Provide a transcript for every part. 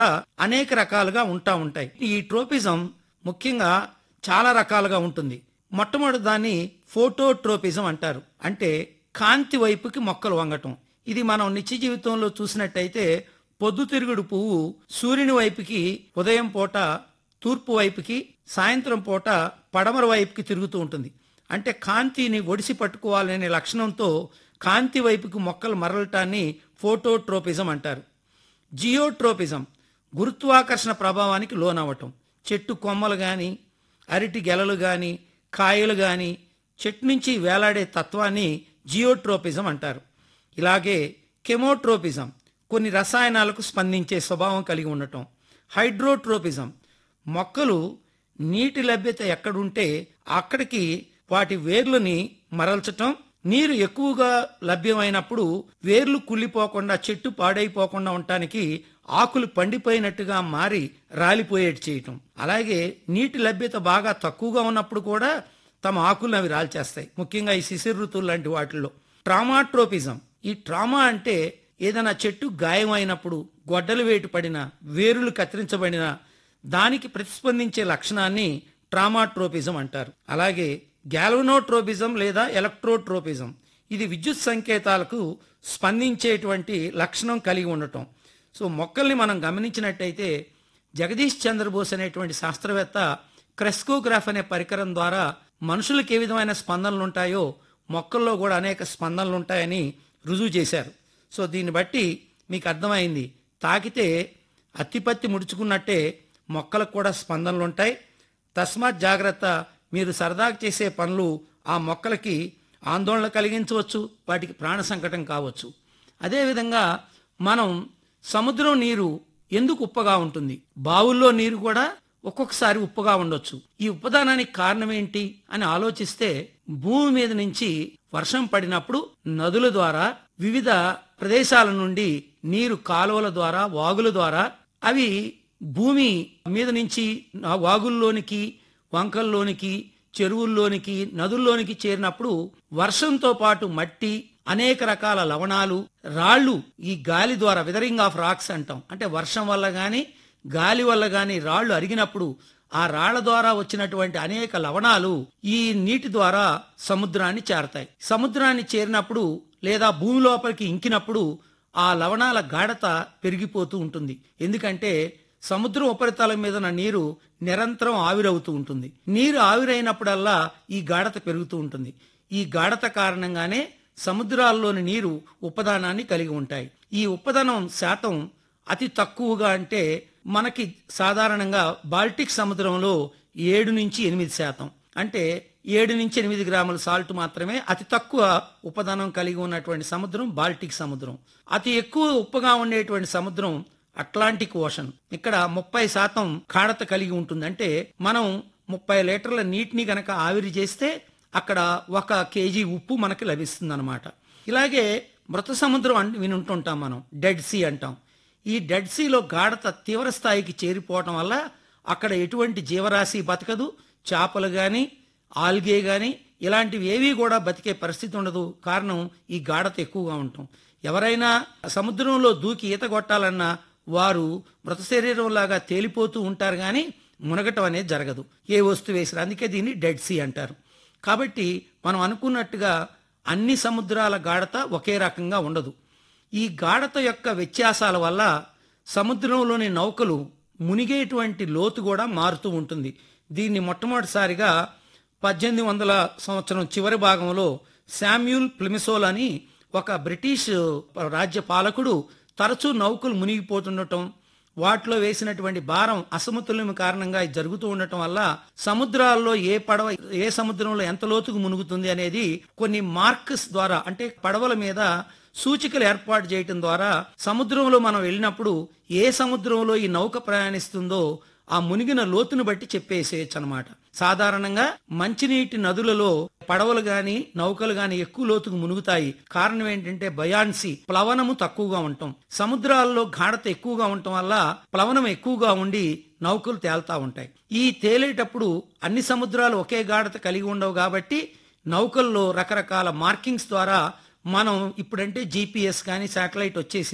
అనేక రకాలుగా ఉంటా ఉంటాయి ఈ ట్రోపిజం ముఖ్యంగా చాలా రకాలుగా ఉంటుంది మొట్టమొదటి దాన్ని ఫోటోట్రోపిజం అంటారు అంటే కాంతి వైపుకి మొక్కలు వంగటం ఇది మనం నిత్య జీవితంలో చూసినట్టయితే పొద్దుతిరుగుడు పువ్వు సూర్యుని వైపుకి ఉదయం పూట తూర్పు వైపుకి సాయంత్రం పూట పడమర వైపుకి తిరుగుతూ ఉంటుంది అంటే కాంతిని ఒడిసి పట్టుకోవాలనే లక్షణంతో కాంతి వైపుకి మొక్కలు మరలటాన్ని ఫోటోట్రోపిజం అంటారు జియోట్రోపిజం గురుత్వాకర్షణ ప్రభావానికి లోనవ్వటం చెట్టు కొమ్మలు గాని అరటి గెలలు గాని కాయలు గాని చెట్టు నుంచి వేలాడే తత్వాన్ని జియోట్రోపిజం అంటారు ఇలాగే కెమోట్రోపిజం కొన్ని రసాయనాలకు స్పందించే స్వభావం కలిగి ఉండటం హైడ్రోట్రోపిజం మొక్కలు నీటి లభ్యత ఎక్కడుంటే అక్కడికి వాటి వేర్లని మరల్చటం నీరు ఎక్కువగా లభ్యమైనప్పుడు వేర్లు కుళ్ళిపోకుండా చెట్టు పాడైపోకుండా ఉండటానికి ఆకులు పండిపోయినట్టుగా మారి రాలిపోయేటి చేయటం అలాగే నీటి లభ్యత బాగా తక్కువగా ఉన్నప్పుడు కూడా తమ ఆకులను అవి రాల్చేస్తాయి ముఖ్యంగా ఈ శిశిర ఋతువులు లాంటి వాటిల్లో ట్రామాట్రోపిజం ఈ ట్రామా అంటే ఏదైనా చెట్టు గాయమైనప్పుడు గొడ్డలు వేటు పడిన వేరులు కత్తిరించబడిన దానికి ప్రతిస్పందించే లక్షణాన్ని ట్రామాట్రోపిజం అంటారు అలాగే గ్యాల్వనోట్రోపిజం లేదా ఎలక్ట్రోట్రోపిజం ఇది విద్యుత్ సంకేతాలకు స్పందించేటువంటి లక్షణం కలిగి ఉండటం సో మొక్కల్ని మనం గమనించినట్టయితే జగదీష్ చంద్రబోస్ అనేటువంటి శాస్త్రవేత్త క్రెస్కోగ్రాఫ్ అనే పరికరం ద్వారా మనుషులకు ఏ విధమైన స్పందనలు ఉంటాయో మొక్కల్లో కూడా అనేక స్పందనలు ఉంటాయని రుజువు చేశారు సో దీన్ని బట్టి మీకు అర్థమైంది తాకితే అత్తిపత్తి ముడుచుకున్నట్టే మొక్కలకు కూడా స్పందనలు ఉంటాయి తస్మాత్ జాగ్రత్త మీరు సరదాగా చేసే పనులు ఆ మొక్కలకి ఆందోళన కలిగించవచ్చు వాటికి ప్రాణ సంకటం కావచ్చు అదేవిధంగా మనం సముద్రం నీరు ఎందుకు ఉప్పగా ఉంటుంది బావుల్లో నీరు కూడా ఒక్కొక్కసారి ఉప్పుగా ఉండొచ్చు ఈ ఉప్పదానానికి కారణం ఏంటి అని ఆలోచిస్తే భూమి మీద నుంచి వర్షం పడినప్పుడు నదుల ద్వారా వివిధ ప్రదేశాల నుండి నీరు కాలువల ద్వారా వాగుల ద్వారా అవి భూమి మీద నుంచి ఆ వాగుల్లోనికి వంకల్లోనికి చెరువుల్లోనికి నదుల్లోనికి చేరినప్పుడు వర్షంతో పాటు మట్టి అనేక రకాల లవణాలు రాళ్ళు ఈ గాలి ద్వారా విదరింగ్ ఆఫ్ రాక్స్ అంటాం అంటే వర్షం వల్ల గాని గాలి వల్ల గాని రాళ్లు అరిగినప్పుడు ఆ రాళ్ల ద్వారా వచ్చినటువంటి అనేక లవణాలు ఈ నీటి ద్వారా సముద్రాన్ని చేరతాయి సముద్రాన్ని చేరినప్పుడు లేదా భూమి లోపలికి ఇంకినప్పుడు ఆ లవణాల గాఢత పెరిగిపోతూ ఉంటుంది ఎందుకంటే సముద్రం ఉపరితలం మీద ఉన్న నీరు నిరంతరం ఆవిరవుతూ ఉంటుంది నీరు ఆవిరైనప్పుడల్లా ఈ గాఢత పెరుగుతూ ఉంటుంది ఈ గాఢత కారణంగానే సముద్రాల్లోని నీరు ఉపదానాన్ని కలిగి ఉంటాయి ఈ ఉపదనం శాతం అతి తక్కువగా అంటే మనకి సాధారణంగా బాల్టిక్ సముద్రంలో ఏడు నుంచి ఎనిమిది శాతం అంటే ఏడు నుంచి ఎనిమిది గ్రాముల సాల్ట్ మాత్రమే అతి తక్కువ ఉపదనం కలిగి ఉన్నటువంటి సముద్రం బాల్టిక్ సముద్రం అతి ఎక్కువ ఉప్పుగా ఉండేటువంటి సముద్రం అట్లాంటిక్ ఓషన్ ఇక్కడ ముప్పై శాతం గాఢత కలిగి ఉంటుంది అంటే మనం ముప్పై లీటర్ల నీటిని గనక ఆవిరి చేస్తే అక్కడ ఒక కేజీ ఉప్పు మనకి లభిస్తుంది అనమాట ఇలాగే మృత సముద్రం అని వినుంటుంటాం మనం డెడ్ సీ అంటాం ఈ డెడ్ సీలో గాఢత తీవ్ర స్థాయికి చేరిపోవటం వల్ల అక్కడ ఎటువంటి జీవరాశి బతకదు చేపలు గాని ఆల్గే గాని ఇలాంటివి ఏవి కూడా బతికే పరిస్థితి ఉండదు కారణం ఈ గాఢత ఎక్కువగా ఉండటం ఎవరైనా సముద్రంలో దూకి ఈత కొట్టాలన్నా వారు మృత శరీరంలాగా తేలిపోతూ ఉంటారు కానీ మునగటం అనేది జరగదు ఏ వస్తువు వేసినా అందుకే దీన్ని డెడ్ సీ అంటారు కాబట్టి మనం అనుకున్నట్టుగా అన్ని సముద్రాల గాఢత ఒకే రకంగా ఉండదు ఈ గాఢత యొక్క వ్యత్యాసాల వల్ల సముద్రంలోని నౌకలు మునిగేటువంటి లోతు కూడా మారుతూ ఉంటుంది దీన్ని మొట్టమొదటిసారిగా పద్దెనిమిది వందల సంవత్సరం చివరి భాగంలో శామ్యూల్ ప్లిమిసోల్ అని ఒక బ్రిటిష్ రాజ్య పాలకుడు తరచూ నౌకలు మునిగిపోతుండటం వాటిలో వేసినటువంటి భారం అసమతుల్యం కారణంగా ఇది జరుగుతూ ఉండటం వల్ల సముద్రాల్లో ఏ పడవ ఏ సముద్రంలో ఎంత లోతుకు మునుగుతుంది అనేది కొన్ని మార్క్స్ ద్వారా అంటే పడవల మీద సూచికలు ఏర్పాటు చేయటం ద్వారా సముద్రంలో మనం వెళ్ళినప్పుడు ఏ సముద్రంలో ఈ నౌక ప్రయాణిస్తుందో ఆ మునిగిన లోతును బట్టి చెప్పేసేయచ్చు అనమాట సాధారణంగా మంచినీటి నదులలో పడవలు గాని నౌకలు గాని ఎక్కువ లోతుకు మునుగుతాయి కారణం ఏంటంటే బయాన్సీ ప్లవనము తక్కువగా ఉండటం సముద్రాల్లో గాఢత ఎక్కువగా ఉండటం వల్ల ప్లవనం ఎక్కువగా ఉండి నౌకలు తేలుతా ఉంటాయి ఈ తేలేటప్పుడు అన్ని సముద్రాలు ఒకే గాఢత కలిగి ఉండవు కాబట్టి నౌకల్లో రకరకాల మార్కింగ్స్ ద్వారా మనం ఇప్పుడంటే జీపీఎస్ కానీ శాటిలైట్ వచ్చేసింది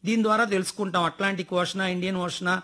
దీని ద్వారా తెలుసుకుంటాం అట్లాంటిక్ ఓషనా ఇండియన్ ఓషనా